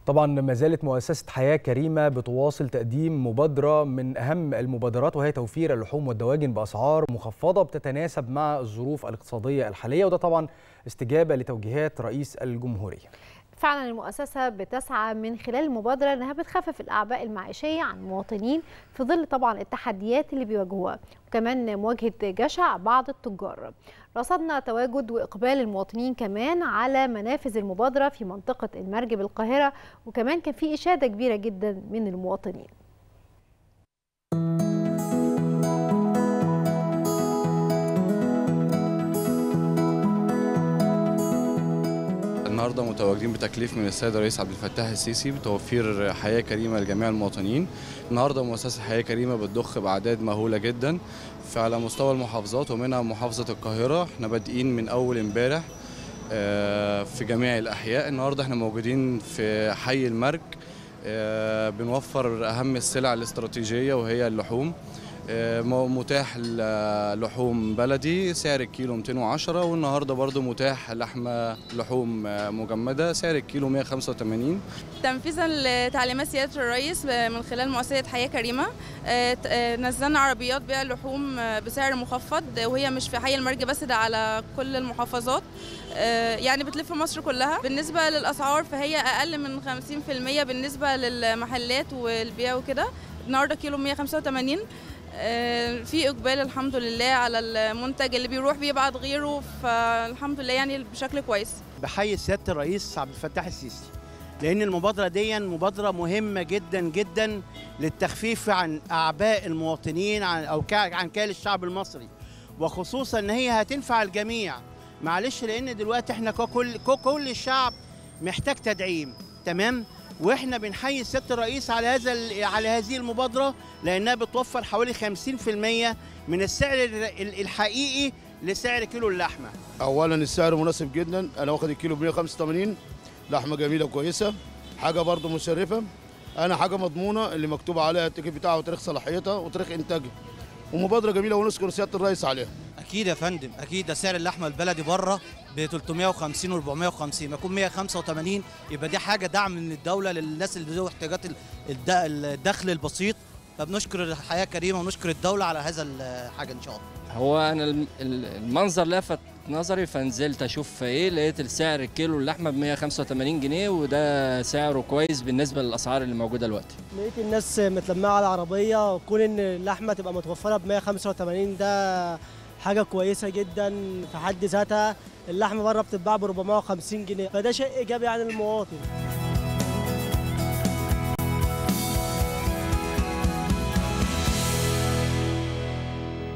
طبعا ما زالت مؤسسة حياة كريمة بتواصل تقديم مبادرة من أهم المبادرات وهي توفير اللحوم والدواجن بأسعار مخفضة بتتناسب مع الظروف الاقتصادية الحالية وده طبعا استجابة لتوجيهات رئيس الجمهورية فعلا المؤسسة بتسعى من خلال المبادرة أنها بتخفف الأعباء المعيشية عن المواطنين في ظل طبعا التحديات اللي بيواجهوها وكمان مواجهة جشع بعض التجار رصدنا تواجد وإقبال المواطنين كمان على منافذ المبادرة في منطقة المرج بالقاهرة وكمان كان في إشادة كبيرة جدا من المواطنين النهارده متواجدين بتكليف من السيد الرئيس عبد الفتاح السيسي بتوفير حياه كريمه لجميع المواطنين. النهارده مؤسسه حياه كريمه بتضخ باعداد مهوله جدا على مستوى المحافظات ومنها محافظه القاهره، احنا بادئين من اول امبارح في جميع الاحياء، النهارده احنا موجودين في حي المرج بنوفر اهم السلع الاستراتيجيه وهي اللحوم. متاح لحوم بلدي سعر الكيلو 210 والنهارده برضو متاح لحمه لحوم مجمده سعر الكيلو 185 تنفيذا لتعليمات سياده الرئيس من خلال مؤسسه حياه كريمه نزلنا عربيات بيع اللحوم بسعر مخفض وهي مش في حي المرج بس ده على كل المحافظات يعني بتلف مصر كلها بالنسبه للاسعار فهي اقل من 50% بالنسبه للمحلات والبيع وكده النهارده كيلو 185 في اقبال الحمد لله على المنتج اللي بيروح بيبعت غيره فالحمد لله يعني بشكل كويس بحيي سياده الرئيس عبد الفتاح السيسي لان المبادره دي مبادره مهمه جدا جدا للتخفيف عن اعباء المواطنين عن او عن كال الشعب المصري وخصوصا ان هي هتنفع الجميع معلش لان دلوقتي احنا كل كل الشعب محتاج تدعيم تمام واحنا بنحيي سياده الرئيس على هذا على هذه المبادره لانها بتوفر حوالي 50% من السعر الحقيقي لسعر كيلو اللحمه. اولا السعر مناسب جدا انا واخد الكيلو ب 185 لحمه جميله وكويسه حاجه برضو مشرفه انا حاجه مضمونه اللي مكتوب عليها التيكت بتاعها وتاريخ صلاحيتها وتاريخ انتاجها. ومبادره جميله ونشكر سياده الرئيس عليها. اكيد يا فندم اكيد ده سعر اللحمه البلدي بره ب 350 و 450 ما يكون 185 يبقى دي حاجه دعم من الدوله للناس اللي ذو احتياجات الدخل البسيط فبنشكر الحياه كريمه ونشكر الدوله على هذا الحاجه ان شاء الله هو انا المنظر لفت نظري فنزلت اشوف ايه لقيت السعر الكيلو اللحمه ب 185 جنيه وده سعره كويس بالنسبه للاسعار اللي موجوده دلوقتي لقيت الناس متلمعه على العربيه كون ان اللحمه تبقى متوفره ب 185 ده حاجه كويسه جدا في حد ذاتها اللحمه بره بتتباع ب 450 جنيه فده شيء ايجابي عن المواطن